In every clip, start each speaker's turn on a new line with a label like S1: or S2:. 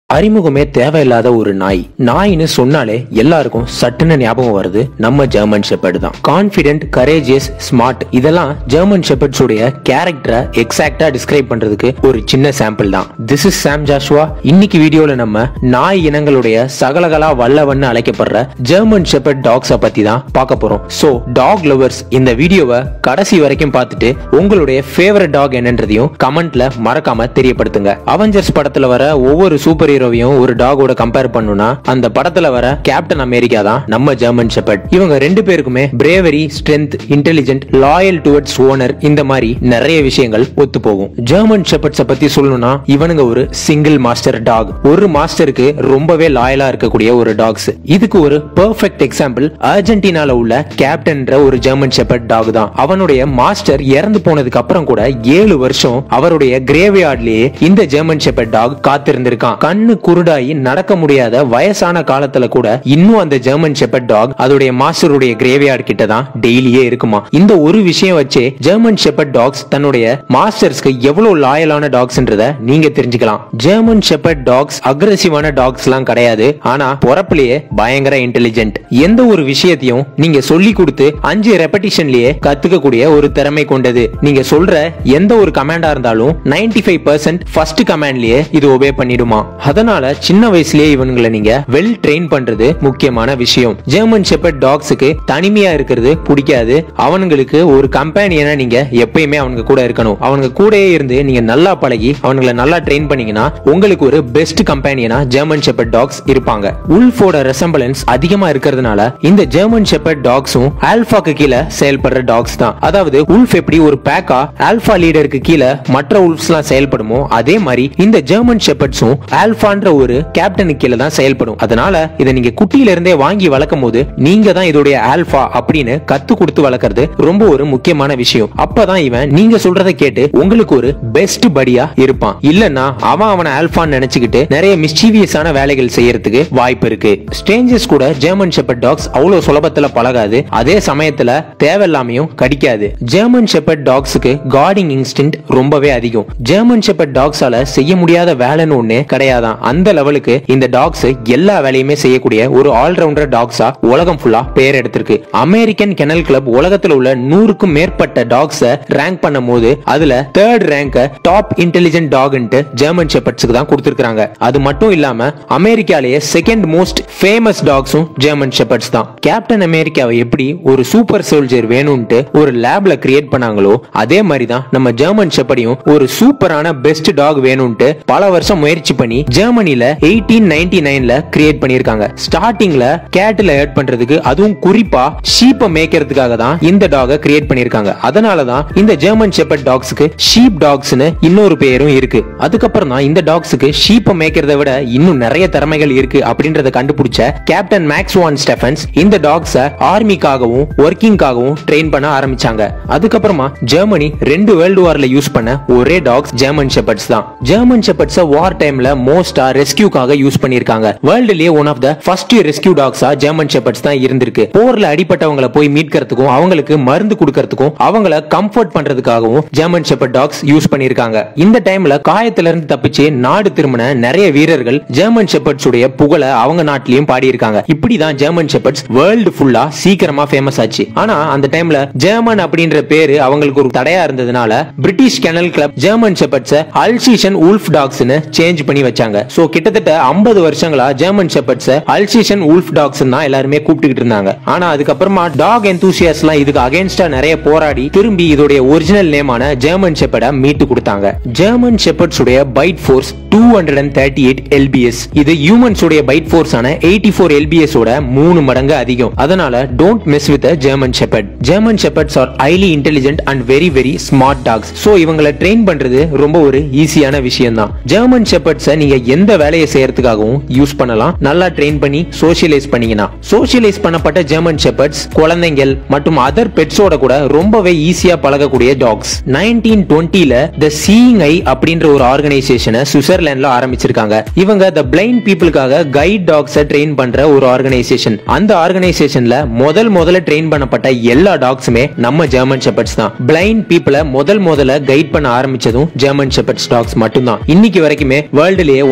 S1: அறிமுகமே தேவையில்லாத ஒரு நாய் நாய்னு சொன்னாலே எல்லாருக்கும் சட்டுன்னு ஞாபகம் வருது நம்ம ஜெர்மன் ஷெப்பர்ட் தான் கான்பிடென்ட் கரேஜியஸ் ஸ்மார்ட் இதெல்லாம் ஜெர்மன் ஷெப்பர்ட்ஸ் உடைய கேரக்டரை எக்ஸாக்டா டிஸ்கிரைப் பண்றதுக்கு ஒரு சின்ன சாம்பிள் தான் திஸ் இஸ் சாம் ஜாஷுவா இன்னைக்கு வீடியோல நம்ம நாய் இனங்களுடைய சகலகலா வல்லவன்னு அழைக்கப்படுற ஜெர்மன் ஷெப்பர்ட் டாக்ஸ பத்தி தான் பார்க்க போறோம் சோ டாக் லவர்ஸ் இந்த வீடியோவை கடைசி வரைக்கும் பார்த்துட்டு உங்களுடைய ஃபேவரட் டாக் என்னன்றதையும் கமெண்ட்ல மறக்காம தெரியப்படுத்துங்க அவெஞ்சர்ஸ் படத்துல வர ஒவ்வொரு சூப்பர் ஹீரோவையும் ஒரு டாகோட கம்பேர் பண்ணுனா அந்த படத்துல வர கேப்டன் அமெரிக்கா தான் நம்ம ஜெர்மன் ஷெப்பர்ட் இவங்க ரெண்டு பேருக்குமே bravery strength intelligent loyal towards owner இந்த மாதிரி நிறைய விஷயங்கள் ஒத்து போகும் ஜெர்மன் ஷெப்பர்ட்ஸ பத்தி சொல்லணும்னா இவனுங்க ஒரு சிங்கிள் மாஸ்டர் டாக் ஒரு மாஸ்டருக்கு ரொம்பவே லாயலா இருக்கக்கூடிய ஒரு டாக்ஸ் இதுக்கு ஒரு பெர்ஃபெக்ட் எக்ஸாம்பிள் அர்ஜென்டினால உள்ள கேப்டன்ற ஒரு ஜெர்மன் ஷெப்பர்ட் டாக் தான் அவனுடைய மாஸ்டர் இறந்து போனதுக்கு அப்புறம் கூட ஏழு வருஷம் அவருடைய கிரேவியார்ட்லயே இந்த ஜெர்மன் ஷெப்பர்ட் டாக் காத்திருந்திருக்கான் கண்ணு குருடாயி நடக்க முடியாத வயசான காலத்துல கூட இன்னும் அந்த ஜெர்மன் ஷெப்பர்ட் டாக் அதோடைய மாஸ்டருடைய கிரேவியார்ட் கிட்ட தான் டெய்லியே இருக்குமா இந்த ஒரு விஷயம் வச்சே ஜெர்மன் ஷெப்பர்ட் டாக்ஸ் தன்னுடைய மாஸ்டர்ஸ்க்கு எவ்வளவு லாயலான டாக்ஸ்ன்றத நீங்க தெரிஞ்சுக்கலாம் ஜெர்மன் ஷெப்பர்ட் டாக்ஸ் அக்ரெசிவான டாக்ஸ் எல்லாம் கிடையாது ஆனா பிறப்பிலேயே பயங்கர இன்டெலிஜென்ட் எந்த ஒரு விஷயத்தையும் நீங்க சொல்லி கொடுத்து அஞ்சு ரெப்படிஷன்லயே கத்துக்க கூடிய ஒரு திறமை கொண்டது நீங்க சொல்ற எந்த ஒரு கமாண்டா இருந்தாலும் 95% ஃபைவ் பர்சன்ட் ஃபர்ஸ்ட் கமாண்ட்லயே இது ஒபே பண்ணிடுமா அதனால சின்ன வயசுலயே இவனுங்களை நீங்க வெல் ட்ரெயின் பண்றது முக்கியமான விஷயம் ஜெர்மன் ஷெப்பர்ட் டாக்ஸுக்கு தனிமையா இருக்கிறது பிடிக்காது அவனுங்களுக்கு ஒரு கம்பேனியனா நீங்க எப்பயுமே அவனுங்க கூட இருக்கணும் அவனுங்க கூடயே இருந்து நீங்க நல்லா பழகி அவனுங்களை நல்லா ட்ரெயின் பண்ணீங்கன்னா உங்களுக்கு ஒரு பெஸ்ட் கம்பேனியனா ஜெர்மன் ஷெப்பர்ட் டாக்ஸ் இருப்பாங்க உல்ஃபோட ரெசம்பலன்ஸ் அதிகமா இருக்கிறதுனால இந்த ஜெர்மன் ஷெப்பர்ட் டாக்ஸும் ஆல்பாக்கு கீழே செயல்படுற டாக்ஸ் தான் அதாவது உல்ஃப் எப்படி ஒரு பேக்கா ஆல்பா லீடருக்கு கீழே மற்ற உல்ஃப்ஸ்லாம் செயல்படுமோ அதே மாதிரி இந்த ஜெர்மன் ஷெப்பர்ட்ஸும் ஆல்பான்ற ஒரு கேப்டனுக்கு கீழே தான் செயல்படும் அதனால இதை நீங்க குட்டியில இருந்தே வாங்கி வளர்க்கும் போது நீங்க தான் இதோடைய ஆல்பா அப்படின்னு கத்து கொடுத்து வளர்க்கறது ரொம்ப ஒரு முக்கியமான விஷயம் அப்பதான் இவன் நீங்க சொல்றதை கேட்டு உங்களுக்கு ஒரு பெஸ்ட் படியா இருப்பான் இல்லன்னா அவன் அவனை ஆல்பான்னு நினைச்சுக்கிட்டு நிறைய மிஸ்டீவியஸான வேலைகள் செய்யறதுக்கு வாய்ப்பு இருக்கு ஸ்ட்ரேஞ்சர்ஸ் கூட ஜெர்மன் ஷெப்பர்ட் டாக்ஸ் அவ்வளவு சுலபத்துல பழகாது அதே சமயத்துல தேவையில்லாமையும் கடிக்காது ஜெர்மன் ஷெப்பர்ட் டாக்ஸுக்கு கார்டிங் இன்ஸ்டின்ட் ரொம்பவே அதிகம் ஜெர்மன் ஷெப்பர்ட் டாக்ஸால செய்ய முடியாத வேலைன்னு ஒண்ணு கிடையாதான் அந்த லெவலுக்கு இந்த டாக்ஸ் எல்லா வேலையுமே செய்யக்கூடிய ஒரு ஆல்ரவுண்டர் டாக்ஸா உலகம் ஃபுல்லா பேர் எடுத்திருக்கு அமெரிக்கன் கெனல் கிளப் உலகத்துல உள்ள நூறுக்கும் மேற்பட்ட டாக்ஸ ரேங்க் பண்ணும் போது அதுல தேர்ட் ரேங்க டாப் இன்டெலிஜென்ட் டாக்ன்ட்டு ஜெர்மன் ஷெப்பர்ட்ஸ்க்கு தான் கொடுத்திருக்காங்க அது மட்டும் இல்லாம அமெரிக்காலேயே செகண்ட் மோஸ்ட் ஃபேமஸ் டாக்ஸும் ஜெர்மன் ஷெப்பர்ட்ஸ் தான் கேப்டன் அமெரிக்காவை எப்படி ஒரு சூப்பர் சோல்ஜர் வேணும்ட்டு ஒரு லேப்ல கிரியேட் பண்ணாங்களோ அதே மாதிரி தான் நம்ம ஜெர்மன் ஷெப்பர்டையும் ஒரு சூப்பரான பெஸ்ட் டாக் வேணும்ட்டு பல வருஷம் முயற்சி பண்ணி ஜெர்மனில எயிட்டீன் நைன்டி நைன்ல கிரியேட் பண்ணிருக்காங்க ஸ்டார்டிங்ல கேட்டில் ஏட் பண்றதுக்கு அதுவும் குறிப்பா ஷீப்பை மேய்க்கிறதுக்காக தான் இந்த டாக கிரியேட் பண்ணிருக்காங்க அதனால தான் இந்த ஜெர்மன் ஷெப்பர்ட் டாக்ஸ்க்கு ஷீப் டாக்ஸ்னு இன்னொரு பேரும் இருக்கு அதுக்கப்புறம் தான் இந்த டாக்ஸுக்கு ஷீப்பை மேய்க்கிறத விட இன்னும் நிறைய திறமைகள் இருக்கு அப்படின்றத கண்டுபிடிச்ச கேப்டன் மேக்ஸ் வான் ஸ்டெஃபன்ஸ் இந்த டாக்ஸ ஆர்மிக்காகவும் ஒர்க்கிங்காகவும் ட்ரெயின் பண்ண ஆரம்பிச்சாங்க அதுக்கப்புறமா ஜெர்மனி ரெண்டு வேர்ல்டு வார்ல யூஸ் பண்ண ஒரே டாக்ஸ் ஜெர்மன் ஷெப்பர்ட்ஸ் தான் ஜெர்மன் ஷெப்பர்ட்ஸ வார் டைம்ல மோஸ்டா ரெஸ்கியூக்காக யூஸ் பண்ணிருக்காங்க வேர்ல்டுலயே one of the first rescue டாக்ஸா ஜெர்மன் ஷெப்பர்ட்ஸ் தான் இருந்திருக்கு போர்ல அடிப்பட்டவங்களை போய் மீட்கிறதுக்கும் அவங்களுக்கு மருந்து கொடுக்கறதுக்கும் அவங்கள கம்ஃபர்ட் பண்றதுக்காகவும் ஜெர்மன் ஷெப்பர்ட் டாக்ஸ் யூஸ் பண்ணிருக்காங்க இந்த டைம்ல காயத்துல இருந்து தப்பிச்சு நாடு திரும்பின நிறைய வீரர்கள் ஜெர்மன் ஷெப்பர்ட்ஸ் உடைய புகழ அவங்க நாட்டிலையும் பாடியிருக்காங்க இப்படிதான் ஜெர்மன் ஷெப்பர்ட்ஸ் வேர்ல்டு ஃபுல்லா சீக்கிரமா ஃபேமஸ் ஆச்சு ஆனா அந்த டைம்ல ஜெர்மன் அப்படின்ற பேரு அவங்களுக்கு ஒரு தடையா இருந்ததுனால British kennel club German shepherds alsatian wolf டாக்ஸ்னு சேஞ்ச் பண்ணி வச்சாங்க சோ கிட்டத்தட்ட 50 வருஷங்களா German shepherds alsatian wolf dogs தான் எல்லாருமே கூப்பிட்டுக்கிட்டு இருந்தாங்க ஆனா அதுக்கப்புறமா டாக் எந்தூசியஸ் எல்லாம் இதுக்கு அகைன்ஸ்டா நிறைய போராடி திரும்பி இதோடைய ஒரிஜினல் நேமான ஜெர்மன் ஷெப்பர்டை மீட்டு கொடுத்தாங்க ஜெர்மன் ஷெப்பர்ட்ஸ் உடைய bite force two hundred and thirty eight LBS இது ஹியூமன்ஸ் உடைய பைட் ஃபோர்ஸ் ஆன எயிட்டி ஃபோர் எல்பிஎஸ் ஓட மூணு மடங்கு அதிகம் அதனால don't mess with German shepherd German shepherds are highly intelligent and very very smart dogs so இவங்களை ட்ரெயின் பண்றது ரொம்ப ஒரு ஈஸியான விஷயம் தான் ஜெர்மன் ஷெப்பர்ட்ஸை நீங்க எந்த வேலையை செய்யறதுக்காகவும் யூஸ் பண்ணலாம் நல்லா ட்ரெயின் பண்ணி சோஷியலைஸ் பண்ணீங்கன்னா சோஷியலைஸ் பண்ணப்பட்ட ஜெர்மன் ஷெப்பர்ட்ஸ் குழந்தைகள் மற்றும் அதர் பெட்ஸோட கூட ரொம்பவே ஈஸியா பழகக்கூடிய டாக்ஸ் நைன்டீன் டுவெண்ட்டில த சீயிங் ஐ அப்படின்ற ஒரு ஆர்கனைசேஷனை சுவிட்சர்லாண்ட்ல ஆரம்பிச்சிருக்காங்க இவங்க த பிளைண்ட் பீப்புளுக்காக கைட் டாக்ஸை ட்ரெயின் பண்ற ஒரு ஆர்கனைசேஷன் அந்த ஆர்கனைசேஷன்ல முதல் முதல்ல ட்ரெயின் பண்ணப்பட்ட எல்லா டாக்ஸுமே நம்ம ஜெர்மன் ஷெப்பர்ட்ஸ் தான் பிளைண்ட் பீப்புளை முதல் முதல்ல கைட் பண்ண ஆரம்பிச்சதும் ஜெர்மன் ஷெப்பர்ட்ஸ் டாக்ஸ் மட்டும்தான் இன்னைக்கு வரைக்குமே வேர்ல்டுலயே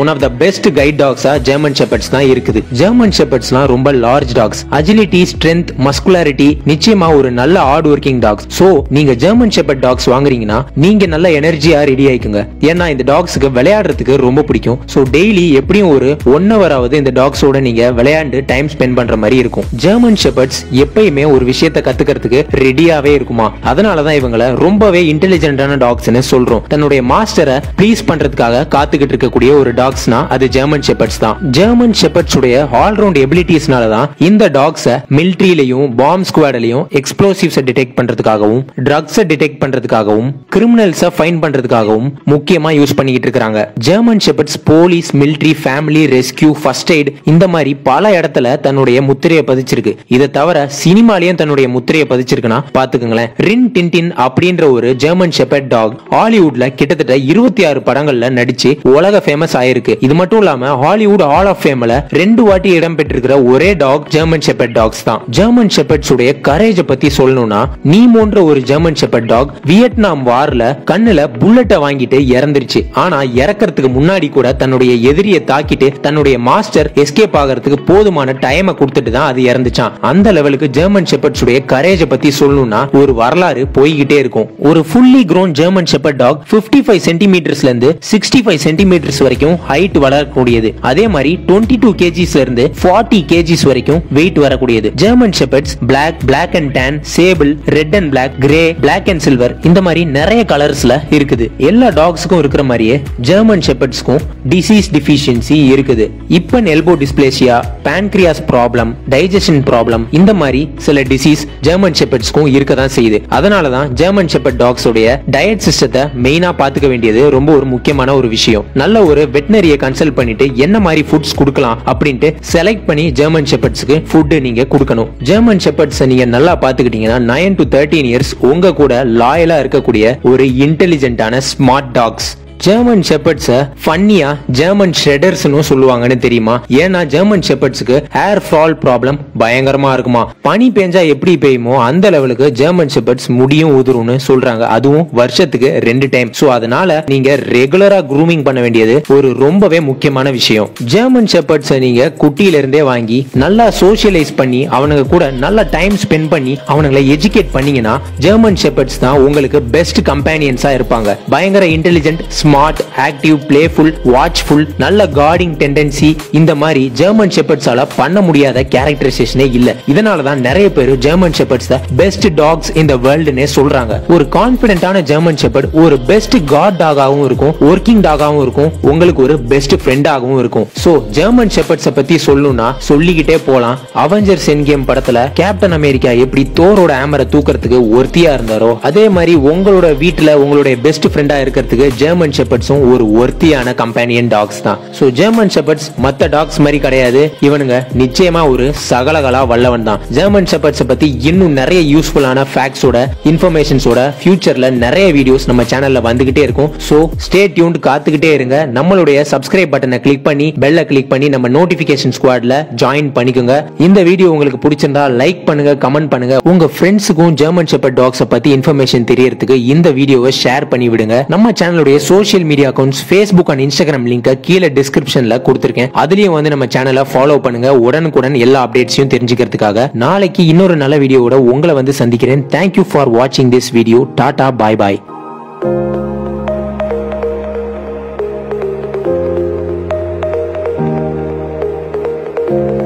S1: one of the best guide டாக்ஸா ஜெர்மன் ஷெப்பர்ட்ஸ் தான் இருக்குது ஜெர்மன் ஷெப்பர்ட்ஸ்லாம் ரொம்ப large dogs agility strength muscularity நிச்சயமா ஒரு நல்ல ஹார்ட் ஒர்க்கிங் டாக்ஸ் சோ நீங்க ஜெர்மன் ஷெப்பர்ட் டாக்ஸ் வாங்குறீங்கன்னா நீங்க நல்ல எனர்ஜியா ரெடி ஆயிக்குங்க ஏன்னா இந்த டாக்ஸ்க்கு விளையாடுறதுக்கு ரொம்ப பிடிக்கும் சோ டெய்லி எப்படியும் ஒரு ஒன் ஹவர் ஆவது இந்த டாக்ஸோட நீங்க விளையாண்டு டைம் ஸ்பெண்ட் பண்ற மாதிரி இருக்கும் ஜெர்மன் ஷெப்பர்ட்ஸ் எப்பயுமே ஒரு விஷயத்த கத்துக்கிறதுக்கு ரெடியாவே இருக்குமா அதனாலதான் இவங்கள ரொம்பவே இன்டெலிஜென்டான டாக்ஸ்னு சொல்றோம் தன்னுடைய மாஸ்டரை ப்ளீஸ் பண்றதுக்காக காத்துக்கிட்டு இருக்கக்கூடிய ஒரு டாக்ஸ்னா அது ஜெர்மன் ஷெப்பர்ட்ஸ் தான் ஜெர்மன் ஷெப்பர்ட்ஸ் உடைய ஆல்ரவுண்ட் எபிலிட்டிஸ்னால தான் இந்த டாக்ஸை மிலிட்ரியிலையும் பாம்ப் ஸ்குவாட்லயும் எக்ஸ்ப்ளோசிவ்ஸை டிடெக்ட் பண்றதுக்காகவும் ட்ரக்ஸை டிடெக்ட் பண்றதுக்காகவும் கிரிமினல்ஸை ஃபைன் பண்றதுக்காகவும் முக்கியமா யூஸ் பண்ணிக்கிட்டு இருக்காங்க German shepherds police military family rescue first aid இந்த மாதிரி பல இடத்துல தன்னுடைய முத்திரையை பதிச்சிருக்கு இதை தவிர சினிமாலயும் தன்னுடைய முத்திரையை பதிச்சிருக்குன்னா பாத்துக்கங்களேன் ரின் டின்டின் அப்படின்ற ஒரு ஜெர்மன் ஷெப்பர்ட் டாக் ஹாலிவுட்ல கிட்டத்தட்ட இருபத்தி ஆறு படங்கள்ல நடிச்சு உலக ஃபேமஸ் ஆயிருக்கு இது மட்டும் இல்லாம ஹாலிவுட் ஆல் ஆஃப் ஃபேம்ல ரெண்டு வாட்டி இடம் பெற்றிருக்கிற ஒரே டாக் ஜெர்மன் ஷெப்பர்ட் டாக்ஸ் தான் ஜெர்மன் ஷெப்பர்ட்ஸ் உடைய கரேஜ பத்தி சொல்லணும்னா நீமோன்ற ஒரு ஜெர்மன் ஷெப்பர்ட் டாக் வியட்நாம் வார்ல கண்ணுல புல்லட்டை வாங்கிட்டு இறந்துருச்சு ஆனா இறக்கறதுக்கு முன்னாடி கூட தன்னுடைய எதிரியை தாக்கிட்டு தன்னுடைய மாஸ்டர் எஸ்கேப் ஆகிறதுக்கு போதுமான டைமை கொடுத்துட்டு தான் அது இறந்துச்சான் அந்த லெவலுக்கு ஜெர்மன் ஷெப்பர்ட்ஸ் உடைய கரேஜ பத்தி சொல்லணும்னா ஒரு வரலாறு போய்கிட்டே இருக்கும் ஒரு fully grown German shepherd dog 55 five சென்டிமீட்டர்ஸ்ல இருந்து சிக்ஸ்டி ஃபைவ் சென்டிமீட்டர்ஸ் வரைக்கும் ஹைட் வளரக்கூடியது அதே மாதிரி டுவெண்ட்டி டூ கேஜிஸ்ல இருந்து ஃபார்ட்டி கேஜிஸ் வரைக்கும் வெயிட் வரக்கூடியது German shepherds black black and tan sable red and black grey black and silver இந்த மாதிரி நிறைய கலர்ஸ்ல இருக்குது எல்லா டாக்ஸுக்கும் இருக்கிற மாதிரியே ஜெர்மன் ஷெப்பர்ட்ஸ்க்கும் டிசீஸ் டிஃபிஷியன்சி இருக்குது இப்பன் elbow dysplasia pancreas problem digestion problem இந்த மாதிரி சில டிசீஸ் ஜெர்மன் ஷெப்பர்ட்ஸ்க்கும் இருக்க தான் செய்யுது அதனால தான் ஜெர்மன் ஷெப்பர்ட் டாக்ஸ் உடைய டயட் சிஸ்டத்தை மெயினா பாத்துக்க வேண்டியது ரொம்ப ஒரு முக்கியமான ஒரு விஷயம் நல்ல ஒரு வெட்டினரியை கன்சல்ட் பண்ணிட்டு என்ன மாதிரி ஃபுட்ஸ் கொடுக்கலாம் அப்படின்ட்டு செலக்ட் பண்ணி ஜெர்மன் ஷெப்பர்ட்ஸ்க்கு ஃபுட் நீங்க கொடுக்கணும் ஜெர்மன் ஷெப்பர்ட்ஸ் நீங்க நல்லா பாத்துக்கிட்டீங்கன்னா நைன் டு தேர்ட்டீன் இயர்ஸ் உங்க கூட லாயலா இருக்கக்கூடிய ஒரு இன்டெலிஜென்ட்டான ஸ்மார்ட் டாக்ஸ் ஜெர்மன் ஷெப்பர்ட்ஸ ஃபன்னியா ஜெர்மன் ஷ்ரெடர்ஸ்னு சொல்லுவாங்கன்னு தெரியுமா ஏன்னா ஜெர்மன் ஷெப்பர்ட்ஸ்க்கு ஹேர் ஃபால் ப்ராப்ளம் பயங்கரமா இருக்குமா பனி பெஞ்சா எப்படி பெய்யுமோ அந்த லெவலுக்கு ஜெர்மன் ஷெப்பர்ட்ஸ் முடியும் உதிரும்னு சொல்றாங்க அதுவும் வருஷத்துக்கு ரெண்டு டைம் சோ அதனால நீங்க ரெகுலரா க்ரூமிங் பண்ண வேண்டியது ஒரு ரொம்பவே முக்கியமான விஷயம் ஜெர்மன் ஷெப்பர்ட்ஸை நீங்க குட்டியில இருந்தே வாங்கி நல்லா சோஷியலைஸ் பண்ணி அவனுங்க கூட நல்லா டைம் ஸ்பெண்ட் பண்ணி அவனுங்களை எஜுகேட் பண்ணீங்கன்னா ஜெர்மன் ஷெப்பர்ட்ஸ் தான் உங்களுக்கு பெஸ்ட் கம்பேனியன்ஸா இருப்பாங்க பயங்கர intelligent smart active playful watchful நல்ல கார்டிங் டெண்டன்சி இந்த மாதிரி ஜெர்மன் ஷெப்பர்ட்ஸால பண்ண முடியாத கேரக்டரைசேஷனே இல்ல இதனால தான் நிறைய பேர் German shepherds the best dogs இந்த வேர்ல்டுனே சொல்றாங்க ஒரு கான்பிடென்ட்டான ஜெர்மன் ஷெப்பர்ட் ஒரு பெஸ்ட் காட் டாகாவும் இருக்கும் ஒர்க்கிங் டாகாவும் இருக்கும் உங்களுக்கு ஒரு பெஸ்ட் ஃப்ரெண்டாகவும் இருக்கும் சோ ஜெர்மன் ஷெப்பர்ட்ஸ பத்தி சொல்லணும்னா சொல்லிக்கிட்டே போலாம் அவெஞ்சர்ஸ் என் கேம் படத்துல கேப்டன் அமெரிக்கா எப்படி தோரோட ஆமரை தூக்கறதுக்கு ஒருத்தியா இருந்தாரோ அதே மாதிரி உங்களோட வீட்டுல உங்களுடைய பெஸ்ட் ஃப்ரெண்டா இருக்கிறதுக்கு ஜெர்மன் ஷெப்பர்ட்ஸும் ஒரு ஒர்த்தியான கம்பேனியன் டாக்ஸ் தான் சோ ஜெர்மன் ஷெப்பர்ட்ஸ் மத்த டாக்ஸ் மாதிரி கிடையாது இவனுங்க நிச்சயமா ஒரு சகலகலா வல்லவன் தான் ஜெர்மன் ஷெப்பர்ட்ஸ் பத்தி இன்னும் நிறைய யூஸ்ஃபுல்லான ஃபேக்ட்ஸோட இன்ஃபர்மேஷன்ஸோட ஃபியூச்சர்ல நிறைய வீடியோஸ் நம்ம சேனல்ல வந்துகிட்டே இருக்கும் சோ ஸ்டே டியூன்ட் காத்துக்கிட்டே இருங்க நம்மளுடைய சப்ஸ்கிரைப் பட்டனை கிளிக் பண்ணி பெல்ல கிளிக் பண்ணி நம்ம நோட்டிபிகேஷன் ஸ்குவாட்ல ஜாயின் பண்ணிக்கோங்க இந்த வீடியோ உங்களுக்கு பிடிச்சிருந்தா லைக் பண்ணுங்க கமெண்ட் பண்ணுங்க உங்க ஃப்ரெண்ட்ஸுக்கும் ஜெர்மன் ஷெப்பர்ட் டாக்ஸை பத்தி இன்ஃபர்மேஷன் தெரியறதுக்கு இந்த வீடியோவை ஷேர் பண்ணி விடுங்க நம்ம சேனலுடைய social media accounts Facebook and Instagram link கீழே டிஸ்கிரிப்ஷன்ல கொடுத்துருக்கேன் அதுலயும் வந்து நம்ம சேனலை ஃபாலோ பண்ணுங்க உடனுக்குடன் எல்லா அப்டேட்ஸையும் தெரிஞ்சுக்கிறதுக்காக நாளைக்கு இன்னொரு நல்ல வீடியோவோட உங்களை வந்து சந்திக்கிறேன் தேங்க்யூ ஃபார் வாட்சிங் this video tata bye bye
S2: thank you